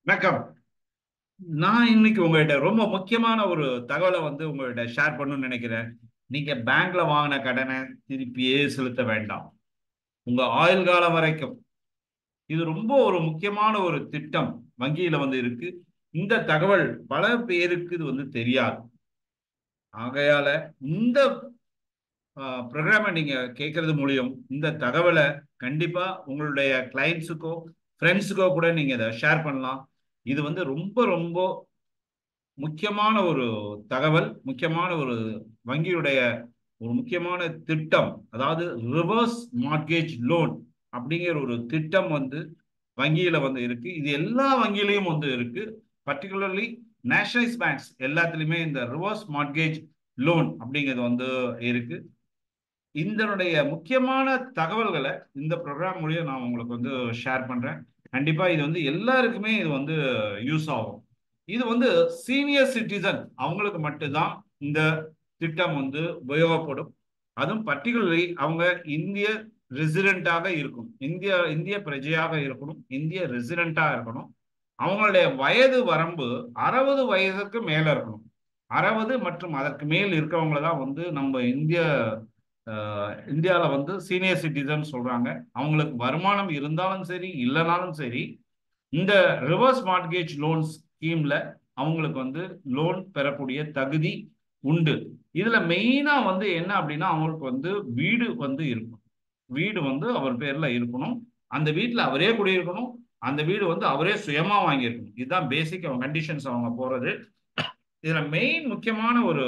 வணக்கம் நான் இன்னைக்கு உங்ககிட்ட ரொம்ப முக்கியமான ஒரு தகவலை வந்து உங்ககிட்ட ஷேர் பண்ணணும்னு நினைக்கிறேன் நீங்க பேங்க்ல வாங்கின கடனை திருப்பியே செலுத்த வேண்டாம் உங்க ஆயுள் காலம் வரைக்கும் இது ரொம்ப ஒரு முக்கியமான ஒரு திட்டம் வங்கியில வந்து இருக்கு இந்த தகவல் பல பேருக்கு இது வந்து தெரியாது ஆகையால இந்த ப்ரோக்ராமை நீங்க கேட்கறது மூலியம் இந்த தகவலை கண்டிப்பா உங்களுடைய கிளைண்ட்ஸுக்கோ ஃப்ரெண்ட்ஸுக்கோ கூட நீங்க இதை ஷேர் பண்ணலாம் இது வந்து ரொம்ப ரொம்ப முக்கியமான ஒரு தகவல் முக்கியமான ஒரு வங்கியுடைய ஒரு முக்கியமான திட்டம் அதாவது ரிவர்ஸ் மார்கேஜ் லோன் அப்படிங்கிற ஒரு திட்டம் வந்து வங்கியில வந்து இருக்கு இது எல்லா வங்கியிலையும் வந்து இருக்கு பர்டிகுலர்லி நேஷனலைஸ் பேங்க்ஸ் எல்லாத்துலயுமே இந்த ரிவர்ஸ் மார்கேஜ் லோன் அப்படிங்கிறது வந்து இருக்கு இதனுடைய முக்கியமான தகவல்களை இந்த ப்ரோக்ராம் மூலியம் நான் உங்களுக்கு வந்து ஷேர் பண்றேன் கண்டிப்பா இது வந்து எல்லாருக்குமே இது வந்து யூஸ் ஆகும் இது வந்து சீனியர் சிட்டிசன் அவங்களுக்கு மட்டும்தான் இந்த திட்டம் வந்து உபயோகப்படும் அதுவும் பர்டிகுலர்லி அவங்க இந்திய ரெசிடென்ட்டாக இருக்கணும் இந்திய இந்திய பிரஜையாக இருக்கணும் இந்திய ரெசிடென்ட்டாக இருக்கணும் அவங்களுடைய வயது வரம்பு அறுபது வயதுக்கு மேல இருக்கணும் அறுபது மற்றும் அதற்கு மேல் இருக்கிறவங்கள தான் வந்து நம்ம இந்திய இந்தியாவில் வந்து சீனியர் சிட்டிசன் சொல்றாங்க அவங்களுக்கு வருமானம் இருந்தாலும் சரி இல்லைனாலும் சரி இந்த ரிவர்ஸ் மார்கேஜ் லோன் ஸ்கீம்ல அவங்களுக்கு வந்து லோன் பெறக்கூடிய தகுதி உண்டு இதுல மெயினா வந்து என்ன அப்படின்னா அவங்களுக்கு வந்து வீடு வந்து இருக்கும் வீடு வந்து அவர் பேர்ல இருக்கணும் அந்த வீட்டுல அவரே குடியிருக்கணும் அந்த வீடு வந்து அவரே சுயமா வாங்கியிருக்கணும் இதுதான் பேசிக் அவங்க கண்டிஷன்ஸ் அவங்க போறது இதுல மெயின் முக்கியமான ஒரு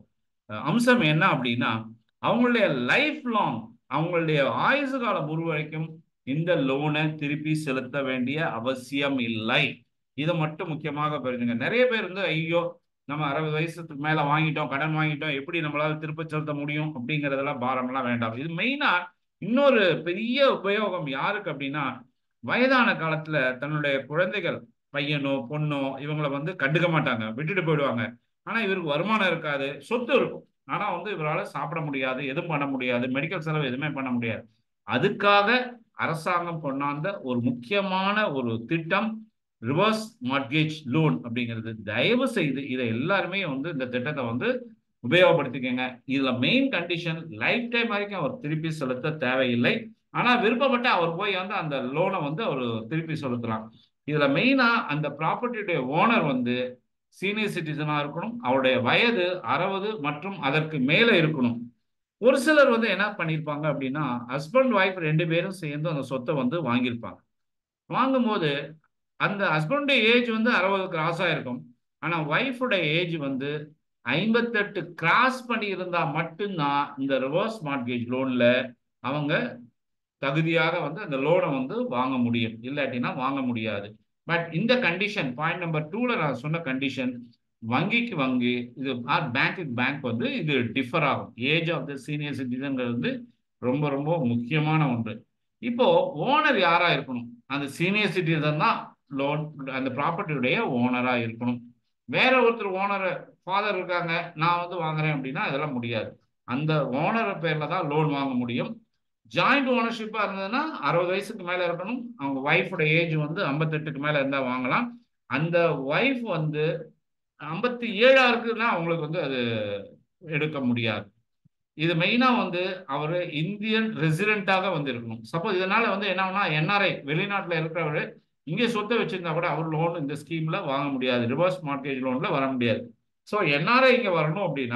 அம்சம் என்ன அப்படின்னா அவங்களுடைய லைஃப் லாங் அவங்களுடைய ஆயுசு காலம் ஒரு வரைக்கும் இந்த லோனை திருப்பி செலுத்த வேண்டிய அவசியம் இல்லை இதை மட்டும் முக்கியமாக பெறுங்க நிறைய பேர் வந்து ஐயோ நம்ம அறுபது வயசுக்கு மேல வாங்கிட்டோம் கடன் வாங்கிட்டோம் எப்படி நம்மளால திருப்ப செலுத்த முடியும் அப்படிங்கறதெல்லாம் பாரம்லாம் வேண்டாம் இது மெயினா இன்னொரு பெரிய உபயோகம் யாருக்கு அப்படின்னா வயதான காலத்துல தன்னுடைய குழந்தைகள் பையனோ பொண்ணோ இவங்களை வந்து கண்டுக்க மாட்டாங்க விட்டுட்டு போயிடுவாங்க ஆனா இவருக்கு வருமானம் இருக்காது சொத்து இருக்கும் ஆனா வந்து இவரால் சாப்பிட முடியாது எதுவும் பண்ண முடியாது மெடிக்கல் செலவு எதுவுமே பண்ண முடியாது அதுக்காக அரசாங்கம் கொண்டாந்த ஒரு முக்கியமான ஒரு திட்டம் ரிவர்ஸ் மார்கேஜ் லோன் அப்படிங்கிறது தயவு செய்து இதை எல்லாருமே வந்து இந்த திட்டத்தை வந்து உபயோகப்படுத்திக்கங்க இதுல மெயின் கண்டிஷன் லைஃப் டைம் வரைக்கும் அவர் திருப்பி செலுத்த தேவையில்லை ஆனா விருப்பப்பட்டு அவர் போய் வந்து அந்த லோனை வந்து அவர் திருப்பி செலுத்தலாம் இதுல மெயினா அந்த ப்ராப்பர்ட்டியுடைய ஓனர் வந்து சீனியர் சிட்டிசனா இருக்கணும் அவருடைய வயது அறுபது மற்றும் அதற்கு மேல இருக்கணும் ஒரு சிலர் வந்து என்ன பண்ணியிருப்பாங்க அப்படின்னா ஹஸ்பண்ட் ஒய்ஃப் ரெண்டு பேரும் சேர்ந்து அந்த சொத்தை வந்து வாங்கியிருப்பாங்க வாங்கும்போது அந்த ஹஸ்பண்டுடைய ஏஜ் வந்து அறுபது கிராஸ் ஆயிருக்கும் ஆனா ஒய்ஃபுடைய ஏஜ் வந்து ஐம்பத்தெட்டு கிராஸ் பண்ணி இருந்தா மட்டும்தான் இந்த ரிவர்ஸ் மார்கேஜ் லோன்ல அவங்க தகுதியாக வந்து அந்த லோனை வந்து வாங்க முடியும் இல்லாட்டினா வாங்க முடியாது பட் இந்த கண்டிஷன் பாயிண்ட் நம்பர் டூல நான் சொன்ன கண்டிஷன் வங்கிக்கு வங்கி இது பேங்க்குக்கு பேங்க் வந்து இது டிஃபர் ஆகும் ஏஜ் ஆஃப் த சீனியர் சிட்டிசன்கிறது வந்து ரொம்ப ரொம்ப முக்கியமான ஒன்று இப்போ ஓனர் யாரா இருக்கணும் அந்த சீனியர் சிட்டிசன் தான் லோன் அந்த ப்ராப்பர்ட்டியுடைய ஓனரா இருக்கணும் வேற ஒருத்தர் ஓனர் ஃபாதர் இருக்காங்க நான் வந்து வாங்குறேன் அப்படின்னா இதெல்லாம் முடியாது அந்த ஓனர் பேர்ல தான் லோன் வாங்க முடியும் ஜாயிண்ட் ஓனர்ஷிப்பா இருந்ததுன்னா அறுபது வயசுக்கு மேல இருக்கணும் அவங்க ஒய்ஃபோட ஏஜ் வந்து ஐம்பத்தெட்டுக்கு மேல இருந்தா வாங்கலாம் அந்த ஒய்ஃப் வந்து ஐம்பத்தி ஏழா இருக்குன்னா அவங்களுக்கு வந்து அது எடுக்க முடியாது இது மெயினா வந்து அவர் இந்தியன் ரெசிடென்ட்டாக வந்து இருக்கணும் சப்போஸ் இதனால வந்து என்ன என்ஆர்ஐ வெளிநாட்டுல இருக்கிறவர் இங்கே சொத்தை வச்சிருந்தா கூட அவர் லோன் இந்த ஸ்கீம்ல வாங்க முடியாது ரிவர்ஸ் மார்க்கேஜ் லோன்ல வர முடியாது ஸோ என்ஆர்ஐ இங்க வரணும் அப்படின்னா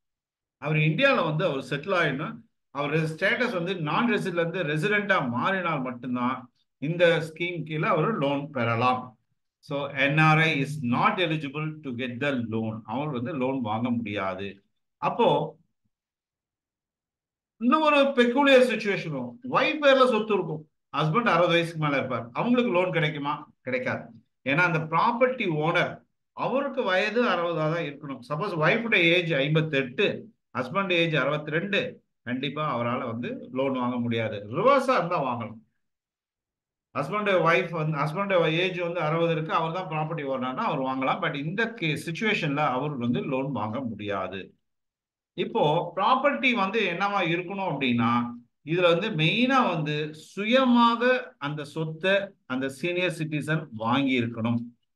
அவர் இந்தியாவில் வந்து அவர் செட்டில் ஆயிடணும் அவர் ஸ்டேட்டஸ் வந்து நான் ரெசிடென்ட்ல இருந்து ரெசிடென்டா மாறினால் மட்டும்தான் இந்த ஸ்கீம் கீழே அவர் லோன் பெறலாம் so NRI is not eligible to get the loan அவர் வந்து லோன் வாங்க முடியாது அப்போ இன்னும் ஒரு பெக்குலியர் சுச்சுவேஷனும் ஒய்ஃப் பேர்ல சொத்து இருக்கும் ஹஸ்பண்ட் அறுபது வயசுக்கு மேல இருப்பார் அவங்களுக்கு லோன் கிடைக்குமா கிடைக்காது ஏன்னா அந்த ப்ராப்பர்ட்டி ஓனர் அவருக்கு வயது அறுபதாக தான் இருக்கணும் சப்போஸ் ஒய்ஃபுடைய ஏஜ் ஐம்பத்தெட்டு ஹஸ்பண்ட் ஏஜ் அறுபத்தி ரெண்டு கண்டிப்பா அவரால் வந்து லோன் வாங்க முடியாது ரிவர்ஸா இருந்தா வாங்கலாம் ஹஸ்பண்ட் ஒய்ஃப் வந்து ஹஸ்பண்ட் ஏஜ் வந்து அறுபது இருக்கு அவர் தான் ப்ராப்பர்ட்டி ஓனர்னா அவர் வாங்கலாம் பட் இந்த கே சுச்சுவேஷன்ல அவர் வந்து லோன் வாங்க முடியாது இப்போ ப்ராப்பர்ட்டி வந்து என்னவா இருக்கணும் அப்படின்னா இதுல வந்து மெயினா வந்து சுயமாக அந்த சொத்தை அந்த சீனியர் சிட்டிசன் வாங்கி இருக்கணும்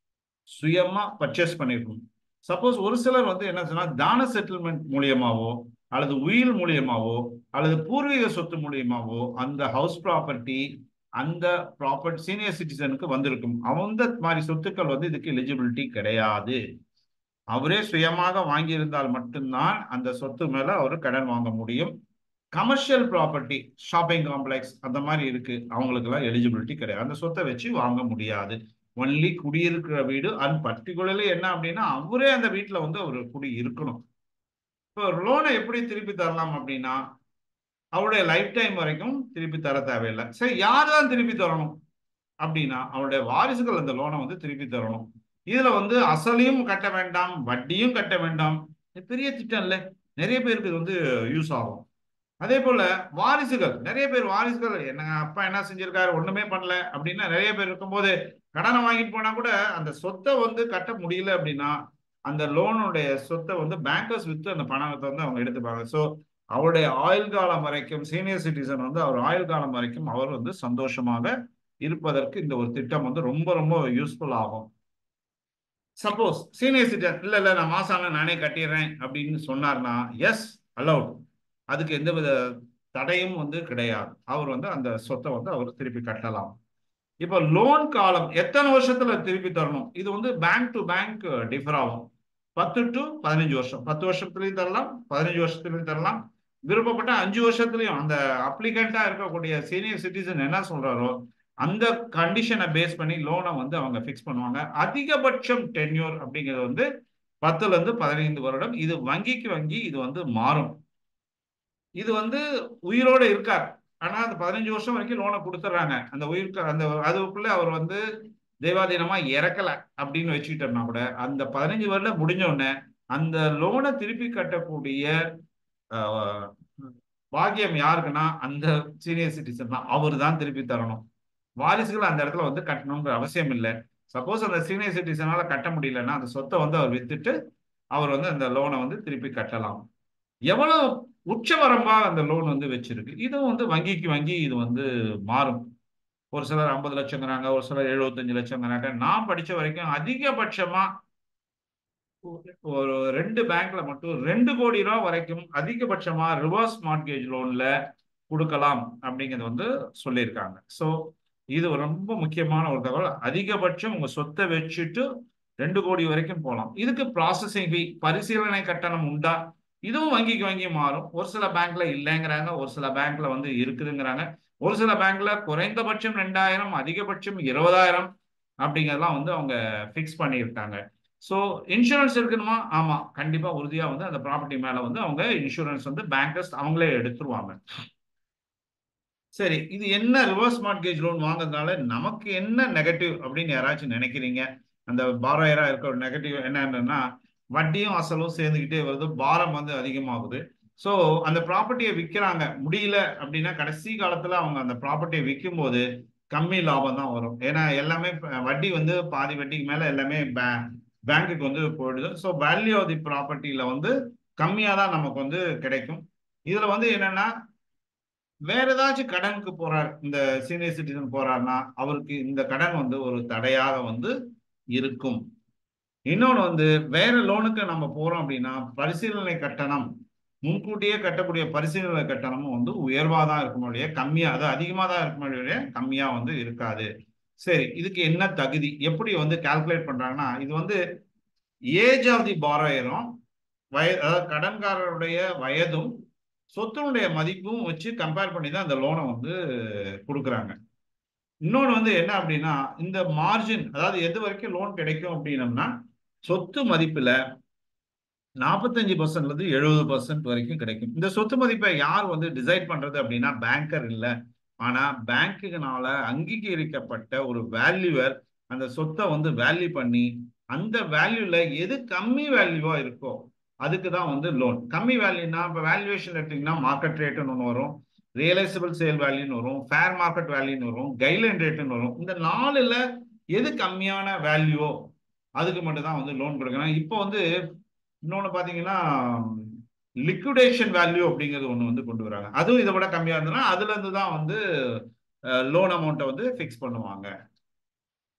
சுயமா பர்ச்சேஸ் பண்ணிருக்கணும் சப்போஸ் ஒரு சிலர் வந்து என்ன சொன்னா தான செட்டில்மெண்ட் மூலியமாவோ அல்லது உயில் மூலியமாவோ அல்லது பூர்வீக சொத்து மூலியமாவோ அந்த ஹவுஸ் ப்ராப்பர்ட்டி அந்த ப்ராப்பர்ட்டி சீனியர் சிட்டிசனுக்கு வந்திருக்கும் அந்த மாதிரி சொத்துக்கள் வந்து இதுக்கு எலிஜிபிலிட்டி கிடையாது அவரே சுயமாக வாங்கியிருந்தால் மட்டும்தான் அந்த சொத்து மேல அவர் கடன் வாங்க முடியும் கமர்ஷியல் ப்ராப்பர்ட்டி ஷாப்பிங் காம்ப்ளெக்ஸ் அந்த மாதிரி இருக்கு அவங்களுக்கெல்லாம் எலிஜிபிலிட்டி கிடையாது அந்த சொத்தை வச்சு வாங்க முடியாது ஒன்லி குடியிருக்கிற வீடு அண்ட் பர்டிகுலர்லி என்ன அப்படின்னா அவரே அந்த வீட்டில் வந்து அவர் குடி இருக்கணும் இப்போ லோனை எப்படி திருப்பி தரலாம் அப்படின்னா அவருடைய லைஃப் டைம் வரைக்கும் திருப்பி தர தேவையில்லை சரி யார் தான் திருப்பி தரணும் அப்படின்னா அவருடைய வாரிசுகள் அந்த லோனை வந்து திருப்பி தரணும் இதுல வந்து அசலையும் கட்ட வேண்டாம் வட்டியும் கட்ட வேண்டாம் இது பெரிய திட்டம் இல்லை நிறைய பேருக்கு இது வந்து யூஸ் ஆகும் அதே போல வாரிசுகள் நிறைய பேர் வாரிசுகள் என்னங்க அப்பா என்ன செஞ்சிருக்காரு ஒண்ணுமே பண்ணல அப்படின்னா நிறைய பேர் இருக்கும்போது கடனை வாங்கிட்டு போனா கூட அந்த சொத்தை வந்து கட்ட முடியல அப்படின்னா அந்த லோனுடைய சொத்தை வந்து பேங்கர்ஸ் வித்து அந்த பணத்தை வந்து அவங்க எடுத்துப்பாங்க ஸோ அவருடைய ஆயுள் காலம் வரைக்கும் சீனியர் சிட்டிசன் வந்து அவர் ஆயுள் காலம் வரைக்கும் அவர் வந்து சந்தோஷமாக இருப்பதற்கு இந்த ஒரு திட்டம் வந்து ரொம்ப ரொம்ப யூஸ்ஃபுல் ஆகும் சப்போஸ் சீனியர் சிட்டிசன் இல்ல இல்ல நான் மாசான நானே கட்டிடுறேன் அப்படின்னு சொன்னார்னா எஸ் அலவுட் அதுக்கு எந்த வித தடையும் வந்து கிடையாது அவர் வந்து அந்த சொத்தை வந்து அவர் திருப்பி கட்டலாம் இப்போ லோன் காலம் எத்தனை வருஷத்துல திருப்பி தரணும் இது வந்து பேங்க் டு பேங்க் டிஃபர் ஆகும் பத்து டு பதினஞ்சு வருஷம் பத்து வருஷத்துலயும் தரலாம் பதினஞ்சு வருஷத்துலயும் தரலாம் விருப்பப்பட்ட அஞ்சு வருஷத்துலயும் அந்த அப்ளிகண்டா இருக்கக்கூடிய சீனியர் சிட்டிசன் என்ன சொல்றாரோ அந்த கண்டிஷனை பேஸ் பண்ணி லோனை வந்து அவங்க ஃபிக்ஸ் பண்ணுவாங்க அதிகபட்சம் டென்யூர் அப்படிங்கிறது வந்து பத்துல இருந்து பதினைந்து வருடம் இது வங்கிக்கு வங்கி இது வந்து மாறும் இது வந்து உயிரோட இருக்கார் ஆனா அந்த பதினஞ்சு வருஷம் வரைக்கும் லோனை கொடுத்துட்றாங்க அந்த உயிருக்கு அந்த அதுக்குள்ள அவர் வந்து தெய்வாதீனமா இறக்கல அப்படின்னு வச்சுக்கிட்டோம்னா கூட அந்த பதினஞ்சு வருடம் முடிஞ்ச உடனே அந்த லோனை திருப்பி கட்டக்கூடிய பாக்கியம் யாருக்குன்னா அந்த சீனியர் சிட்டிசன் தான் அவர் தான் திருப்பி தரணும் வாரிசுகள் அந்த இடத்துல வந்து கட்டணுங்கிற அவசியம் இல்லை சப்போஸ் அந்த சீனியர் சிட்டிசனால கட்ட முடியலன்னா அந்த சொத்தை வந்து அவர் வித்துட்டு அவர் வந்து அந்த லோனை வந்து திருப்பி கட்டலாம் எவ்வளவு உச்சவரம்பா அந்த லோன் வந்து வச்சிருக்கு இதுவும் வந்து வங்கிக்கு வங்கி இது வந்து மாறும் ஒரு சிலர் ஐம்பது லட்சங்கிறாங்க ஒரு சிலர் எழுபத்தஞ்சு லட்சங்கிறாங்க நான் படிச்ச வரைக்கும் அதிகபட்சமா ஒரு ரெண்டு பேங்க்ல மட்டும் ரெண்டு கோடி ரூபா வரைக்கும் அதிகபட்சமா ரிவர்ஸ் மார்கேஜ் லோன்ல கொடுக்கலாம் அப்படிங்கிறது வந்து சொல்லியிருக்காங்க ஸோ இது ரொம்ப முக்கியமான ஒரு தகவல் அதிகபட்சம் உங்க சொத்தை வச்சுட்டு ரெண்டு கோடி வரைக்கும் போகலாம் இதுக்கு ப்ராசஸிங் ஃபீ பரிசீலனை கட்டணம் உண்டா இதுவும் வங்கிக்கு வங்கி மாறும் ஒரு சில பேங்க்ல இல்லைங்கிறாங்க ஒரு சில பேங்க்ல வந்து இருக்குதுங்கிறாங்க ஒரு சில பேங்க்ல குறைந்தபட்சம் ரெண்டாயிரம் அதிகபட்சம் இருபதாயிரம் அப்படிங்கிறதெல்லாம் வந்து அவங்க ஃபிக்ஸ் பண்ணியிருக்காங்க ஸோ இன்சூரன்ஸ் இருக்கணுமா ஆமா கண்டிப்பா உறுதியா வந்து அந்த ப்ராப்பர்ட்டி மேல வந்து அவங்க இன்சூரன்ஸ் வந்து பேங்கர்ஸ் அவங்களே எடுத்துருவாங்க சரி இது என்ன ரிவர்ஸ் மார்கேஜ் லோன் வாங்குறதுனால நமக்கு என்ன நெகட்டிவ் அப்படின்னு யாராச்சும் நினைக்கிறீங்க அந்த பாரோயரா இருக்க ஒரு நெகட்டிவ் என்னன்னா வட்டியும் அசலும் சேர்ந்துக்கிட்டே வருது பாரம் வந்து அதிகமாகுது ஸோ அந்த ப்ராப்பர்ட்டியை விற்கிறாங்க முடியல அப்படின்னா கடைசி காலத்துல அவங்க அந்த ப்ராப்பர்ட்டியை விற்கும் போது கம்மி லாபம் தான் வரும் ஏன்னா எல்லாமே வட்டி வந்து பாதி வட்டிக்கு மேல எல்லாமே பேங்க்குக்கு வந்து போயிடுது ஸோ வேல்யூ ஆஃப் தி ப்ராப்பர்ட்டியில வந்து கம்மியாக தான் நமக்கு வந்து கிடைக்கும் இதுல வந்து என்னன்னா வேற ஏதாச்சும் கடனுக்கு போறார் இந்த சீனியர் சிட்டிசன் போறாருன்னா அவருக்கு இந்த கடன் வந்து ஒரு தடையாக வந்து இருக்கும் இன்னொன்று வந்து வேற லோனுக்கு நம்ம போறோம் அப்படின்னா பரிசீலனை கட்டணம் முன்கூட்டியே கட்டக்கூடிய பரிசீலனை கட்டணமும் வந்து உயர்வாக தான் இருக்கும் இல்லையா கம்மியாக அது அதிகமாக தான் இருக்கும் இல்லையா கம்மியாக வந்து இருக்காது சரி இதுக்கு என்ன தகுதி எப்படி வந்து கால்குலேட் பண்றாங்கன்னா இது வந்து ஏஜ் ஆஃப் தி பாரோயரும் வய அதாவது கடன்காரருடைய வயதும் சொத்தினுடைய மதிப்பும் வச்சு கம்பேர் பண்ணி தான் அந்த லோனை வந்து கொடுக்குறாங்க இன்னொன்று வந்து என்ன அப்படின்னா இந்த மார்ஜின் அதாவது எது வரைக்கும் லோன் கிடைக்கும் அப்படின்னம்னா சொத்து மதிப்பில் நாற்பத்தஞ்சு பர்சன்ட்லேருந்து எழுபது பர்சன்ட் வரைக்கும் கிடைக்கும் இந்த சொத்து மதிப்பை யார் வந்து டிசைட் பண்ணுறது அப்படின்னா பேங்கர் இல்லை ஆனால் பேங்க்குனால அங்கீகரிக்கப்பட்ட ஒரு வேல்யூவர் அந்த சொத்தை வந்து வேல்யூ பண்ணி அந்த வேல்யூல எது கம்மி வேல்யூவா இருக்கோ அதுக்கு தான் வந்து லோன் கம்மி வேல்யூனா இப்போ வேல்யூவேஷன் எடுத்தீங்கன்னா மார்க்கெட் ரேட்டுன்னு ஒன்று வரும் ரியலைசபிள் சேல் வேல்யூன்னு வரும் ஃபேர் மார்க்கெட் வேல்யூன்னு வரும் கைட்லைன் ரேட்டுன்னு வரும் இந்த நாலுல எது கம்மியான வேல்யூவோ அதுக்கு மட்டும் தான் வந்து லோன் கொடுக்கணும் இப்போ வந்து இன்னொன்று பார்த்தீங்கன்னா லிக்விடேஷன் வேல்யூ அப்படிங்கிறது ஒன்று வந்து கொண்டு வராங்க அதுவும் இதை விட கம்மியாக இருந்ததுன்னா அதுலேருந்து தான் வந்து லோன் அமௌண்ட்டை வந்து ஃபிக்ஸ் பண்ணுவாங்க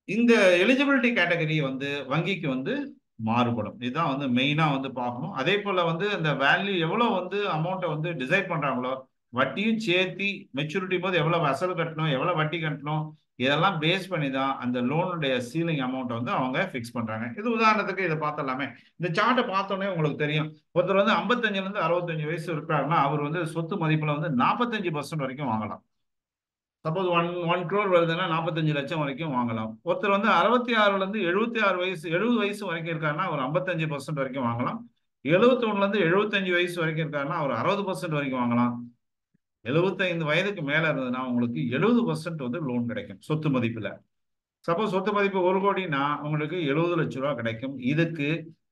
இந்த எலிஜிபிலிட்டி கேட்டகரி வந்து வங்கிக்கு வந்து மாறுபடும் இதுதான் வந்து மெயினா வந்து பார்க்கணும் அதே போல வந்து இந்த வேல்யூ எவ்வளவு வந்து அமௌண்ட்டை வந்து டிசைட் பண்றாங்களோ வட்டியும் சேர்த்தி மெச்சூரிட்டி போது எவ்வளவு அசல் கட்டணும் எவ்வளவு வட்டி கட்டணும் இதெல்லாம் பேஸ் பண்ணி தான் அந்த லோனுடைய சீலிங் அமௌண்ட் வந்து அவங்க ஃபிக்ஸ் பண்றாங்க இது உதாரணத்துக்கு இதை பார்த்தலாமே இந்த சார்ட்டை பார்த்தோன்னே உங்களுக்கு தெரியும் ஒருத்தர் வந்து ஐம்பத்தஞ்சுல இருந்து அறுபத்தஞ்சு வயசு இருக்கிறாருன்னா அவர் வந்து சொத்து மதிப்புல வந்து நாற்பத்தஞ்சு பர்சன்ட் வரைக்கும் வாங்கலாம் சப்போஸ் ஒன் ஒன் க்ரோர் வருதுன்னா நாற்பத்தஞ்சு லட்சம் வரைக்கும் வாங்கலாம் ஒருத்தர் வந்து அறுபத்தி ஆறுல இருந்து எழுபத்தி ஆறு வயசு எழுபது வயசு வரைக்கும் இருக்காருன்னா ஒரு ஐம்பத்தஞ்சு பர்சன்ட் வரைக்கும் வாங்கலாம் எழுபத்தி ஒண்ணுல இருந்து எழுபத்தஞ்சு வயசு வரைக்கும் இருக்காருன்னா ஒரு அறுபது பர்சன்ட் வரைக்கும் வாங்கலாம் எழுபத்தைந்து வயதுக்கு மேல இருந்ததுன்னா உங்களுக்கு எழுபது பர்சன்ட் வந்து லோன் கிடைக்கும் சொத்து மதிப்புல சப்போஸ் சொத்து மதிப்பு ஒரு கோடினா உங்களுக்கு எழுபது லட்ச ரூபா கிடைக்கும் இதுக்கு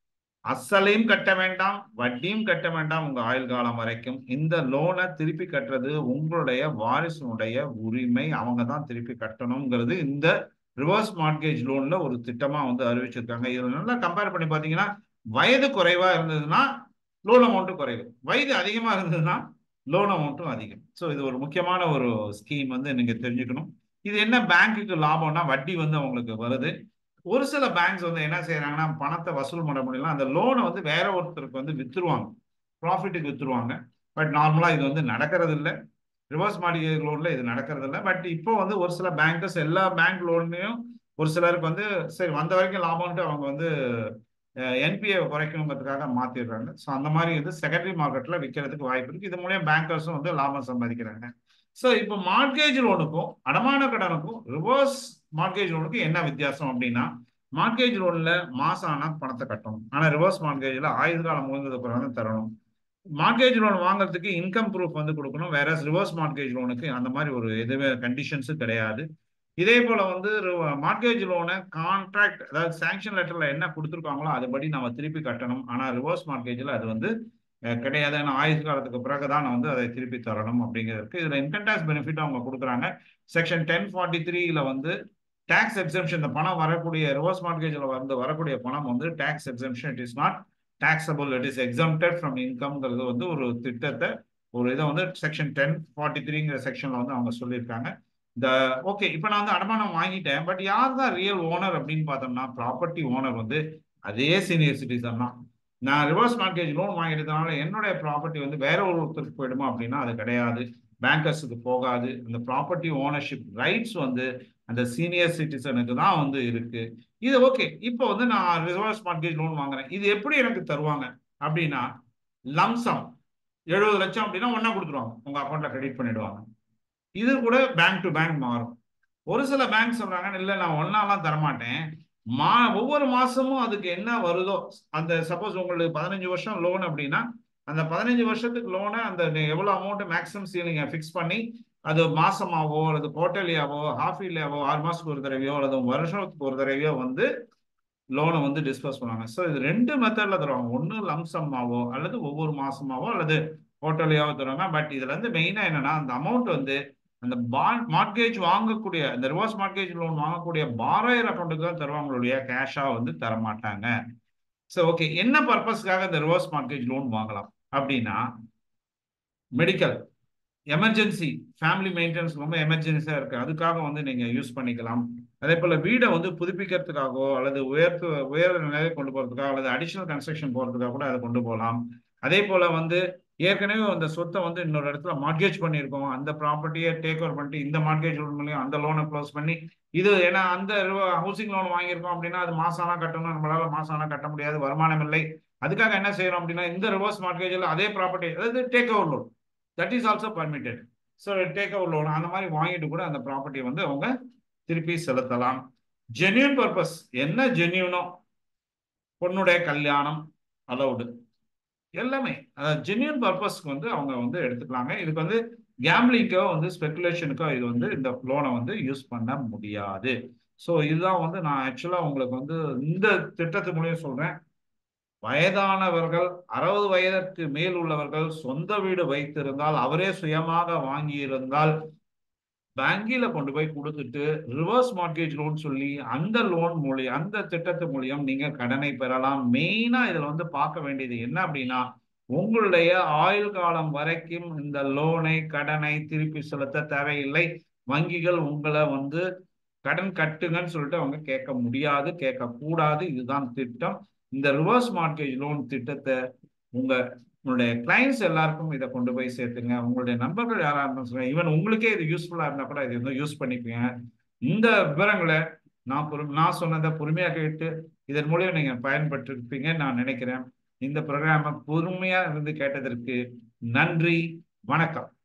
அசலையும் கட்ட வேண்டாம் வட்டியும் கட்ட வேண்டாம் உங்க ஆயுள் காலம் வரைக்கும் இந்த லோனை திருப்பி கட்டுறது உங்களுடைய வாரிசுனுடைய உரிமை அவங்க தான் திருப்பி கட்டணுங்கிறது இந்த ரிவர்ஸ் மார்க்கேஜ் லோன்ல ஒரு திட்டமா வந்து அறிவிச்சிருக்காங்க இதுல நல்லா கம்பேர் பண்ணி பாத்தீங்கன்னா வயது குறைவா இருந்ததுன்னா லோன் அமௌண்ட்டும் குறைவு வயது அதிகமா இருந்ததுன்னா லோன் அமௌண்ட்டும் அதிகம் ஸோ இது ஒரு முக்கியமான ஒரு ஸ்கீம் வந்து நீங்க தெரிஞ்சுக்கணும் இது என்ன பேங்க்குக்கு லாபம்னா வட்டி வந்து அவங்களுக்கு வருது ஒரு சில பேங்க்ஸ் வந்து என்ன செய்யறாங்கன்னா பணத்தை வசூல் பண்ண முடியல அந்த லோனை வந்து வேற ஒருத்தருக்கு வந்து வித்துருவாங்க ப்ராஃபிட்டுக்கு வித்துருவாங்க பட் நார்மலா இது வந்து நடக்கிறது இல்லை ரிவர்ஸ் மார்க்கெட் லோன்ல இது நடக்கிறது இல்லை பட் இப்போ வந்து ஒரு சில பேங்கர்ஸ் எல்லா பேங்க் லோன்லையும் ஒரு சிலருக்கு வந்து சரி வந்த வரைக்கும் லாபம்ட்டு அவங்க வந்து என்பிஏ குறைக்கணுங்கிறதுக்காக மாத்திடுறாங்க ஸோ அந்த மாதிரி வந்து செகண்டரி மார்க்கெட்ல விற்கிறதுக்கு வாய்ப்பு இருக்கு இது மூலியம் பேங்கர்ஸும் வந்து லாபம் சம்பாதிக்கிறாங்க ஸோ இப்போ மார்க்கேஜ் லோனுக்கும் அடமான கடனுக்கும் ரிவர்ஸ் மார்க்கேஜ் லோனுக்கும் என்ன வித்தியாசம் அப்படின்னா மார்க்கேஜ் லோன்ல மாசம் ஆனா பணத்தை கட்டணும் ஆனா ரிவர்ஸ் மார்க்கேஜ்ல ஆயுள் காலம் முடிஞ்சது பிறகு தான் தரணும் மார்க்கேஜ் லோன் வாங்குறதுக்கு இன்கம் ப்ரூஃப் வந்து கொடுக்கணும் வேற ரிவர்ஸ் மார்க்கேஜ் லோனுக்கு அந்த மாதிரி ஒரு எதுவுமே கண்டிஷன்ஸும் கிடையாது இதே போல வந்து மார்க்கேஜ் லோனை கான்ட்ராக்ட் அதாவது சாங்ஷன் லெட்டர்ல என்ன கொடுத்துருக்காங்களோ அதுபடி நம்ம திருப்பி கட்டணும் ஆனா ரிவர்ஸ் மார்க்கேஜ்ல அது வந்து கிடையாது ஏன்னா ஆயுள் காலத்துக்கு பிறகுதான் வந்து அதை திருப்பி தரணும் அப்படிங்கிறதுக்கு இதுல இன்கம் டேக்ஸ் பெனிஃபிட் அவங்க கொடுக்குறாங்க செக்ஷன் டென் ஃபார்ட்டி த்ரீல வந்து டேக்ஸ் எக்ஸம்ஷன் இந்த பணம் வரக்கூடிய ரிவர்ஸ் மார்க்கேஜில் வந்து வரக்கூடிய பணம் வந்து tax exemption it is not taxable it is exempted from இன்கம்ங்கிறது வந்து ஒரு திட்டத்தை ஒரு இதை வந்து செக்ஷன் டென் ஃபார்ட்டி த்ரீங்கிற செக்ஷன்ல வந்து அவங்க சொல்லியிருக்காங்க இந்த ஓகே இப்போ நான் வந்து அடமானம் வாங்கிட்டேன் பட் யார் தான் ரியல் ஓனர் அப்படின்னு பார்த்தோம்னா ப்ராப்பர்ட்டி ஓனர் வந்து அதே சீனியர் சிட்டிசன் தான் நான் ரிவர்ஸ் மார்க்கேஜ் லோன் வாங்கிட்டதுனால என்னுடைய ப்ராப்பர்ட்டி வந்து வேற ஒருத்தருக்கு போயிடுமா அப்படின்னா அது கிடையாது பேங்கர்ஸுக்கு போகாது அந்த ப்ராப்பர்ட்டி ஓனர்ஷிப் ரைட்ஸ் வந்து அந்த சீனியர் சிட்டிசனுக்கு தான் வந்து இருக்கு இது ஓகே இப்போ வந்து நான் ரிவர்ஸ் மார்க்கேஜ் லோன் வாங்குறேன் இது எப்படி எனக்கு தருவாங்க அப்படின்னா லம்சம் எழுபது லட்சம் அப்படின்னா ஒன்னா கொடுத்துருவாங்க உங்க அக்கௌண்ட்ல கிரெடிட் பண்ணிடுவாங்க இது கூட பேங்க் டு பேங்க் மாறும் ஒரு சில பேங்க் சொல்றாங்க இல்லை நான் ஒன்னாலாம் தரமாட்டேன் மா ஒவ்வொரு மாசமும் அதுக்கு என்ன வருதோ அந்த சப்போஸ் உங்களுக்கு பதினஞ்சு வருஷம் லோன் அப்படின்னா அந்த பதினஞ்சு வருஷத்துக்கு லோனை அந்த எவ்வளோ அமௌண்ட் மேக்ஸிமம் சீலிங்கை ஃபிக்ஸ் பண்ணி அது மாசமாவோ அல்லது குவார்டர்லியாவோ ஹாஃப் இயர்லியாவோ ஆறு மாசத்துக்கு ஒரு தடவையோ அல்லது வருஷத்துக்கு ஒரு தடவையோ வந்து லோனை வந்து டிஸ்போஸ் பண்ணுவாங்க ஸோ இது ரெண்டு மெத்தட்ல தருவாங்க ஒன்று லம்சம்மாவோ அல்லது ஒவ்வொரு மாசமாவோ அல்லது குவார்டர்லியாவோ தருவாங்க பட் இதுல இருந்து மெயினா என்னன்னா அந்த அமௌண்ட் வந்து அந்த பாண்ட் மார்க்கேஜ் வாங்கக்கூடிய இந்த ரிவர்ஸ் மார்க்கேஜ் லோன் வாங்கக்கூடிய பாரோயர் அக்கௌண்ட்டுக்கு தான் தருவாங்களுடைய கேஷா வந்து தர மாட்டாங்க ஸோ ஓகே என்ன பர்பஸ்க்காக இந்த ரிவர்ஸ் மார்க்கேஜ் லோன் வாங்கலாம் அப்படின்னா மெடிக்கல் எமர்ஜென்சி ஃபேமிலி மெயின்டெனன்ஸ் ரொம்ப எமர்ஜென்சியாக இருக்குது அதுக்காக வந்து நீங்கள் யூஸ் பண்ணிக்கலாம் அதே போல் வீடை வந்து புதுப்பிக்கிறதுக்காகவோ அல்லது உயர்த்து உயர் நிலையை கொண்டு போகிறதுக்காக அல்லது அடிஷ்னல் கன்ஸ்ட்ரக்ஷன் போகிறதுக்காக கூட அதை கொண்டு போகலாம் அதே போல் வந்து ஏற்கனவே அந்த சொத்தை வந்து இன்னொரு இடத்துல மார்கேஜ் பண்ணியிருக்கோம் அந்த ப்ராப்பர்ட்டியை டேக் ஓவர் பண்ணிட்டு இந்த மார்கேஜ் லோன் மூலியம் அந்த லோனை க்ளோஸ் பண்ணி இது ஏன்னா அந்த ஹவுசிங் லோன் வாங்கியிருக்கோம் அப்படின்னா அது மாசம் ஆனால் கட்டணும் நம்மளால மாசம் ஆனால் கட்ட முடியாது வருமானம் இல்லை அதுக்காக என்ன செய்யறோம் அப்படின்னா இந்த ரிவர்ஸ் மார்க்கேஜில் அதே ப்ராப்பர்ட்டி அதாவது take over loan that is also permitted so take over loan அந்த மாதிரி வாங்கிட்டு கூட அந்த ப்ராப்பர்ட்டியை வந்து அவங்க திருப்பி செலுத்தலாம் ஜென்யூன் பர்பஸ் என்ன ஜென்யூனோ பொண்ணுடைய கல்யாணம் அலவுடு எல்லாமே அதாவது ஜென்யூன் பர்பஸ்க்கு வந்து அவங்க வந்து எடுத்துக்கலாங்க இதுக்கு வந்து கேம்லிங்கோ வந்து ஸ்பெகுலேஷனுக்கோ இது வந்து இந்த லோனை வந்து யூஸ் பண்ண முடியாது ஸோ இதுதான் வந்து நான் ஆக்சுவலாக உங்களுக்கு வந்து இந்த திட்டத்து மூலியம் சொல்றேன் வயதானவர்கள் அறுபது வயதிற்கு மேல் உள்ளவர்கள் சொந்த வீடு வைத்திருந்தால் அவரே சுயமாக வாங்கியிருந்தால் பேங்கில கொண்டு போய் கொடுத்துட்டு ரிவர்ஸ் மார்க்கேஜ் லோன் சொல்லி அந்த லோன் மூலியம் அந்த திட்டத்து மூலியம் நீங்க கடனை பெறலாம் மெயினா இதுல வந்து பார்க்க வேண்டியது என்ன அப்படின்னா உங்களுடைய ஆயுள் காலம் வரைக்கும் இந்த லோனை கடனை திருப்பி செலுத்த தேவையில்லை வங்கிகள் உங்களை வந்து கடன் கட்டுங்கன்னு சொல்லிட்டு அவங்க கேட்க முடியாது கேட்க கூடாது இதுதான் திட்டம் இந்த ரிவர்ஸ் மார்க்கேஜ் லோன் திட்டத்தை உங்க உங்களுடைய கிளைண்ட்ஸ் எல்லாருக்கும் இதை கொண்டு போய் சேர்த்துங்க உங்களுடைய நண்பர்கள் யாரா இருந்தாலும் ஈவன் உங்களுக்கே இது யூஸ்ஃபுல்லா இருந்தா கூட இது வந்து யூஸ் பண்ணிக்கோங்க இந்த விவரங்களை நான் பொறு நான் சொன்னதை பொறுமையாக கேட்டு இதன் மூலியம் நீங்க பயன்பட்டிருப்பீங்கன்னு நான் நினைக்கிறேன் இந்த ப்ரோக்ராமை பொறுமையா இருந்து கேட்டதற்கு நன்றி வணக்கம்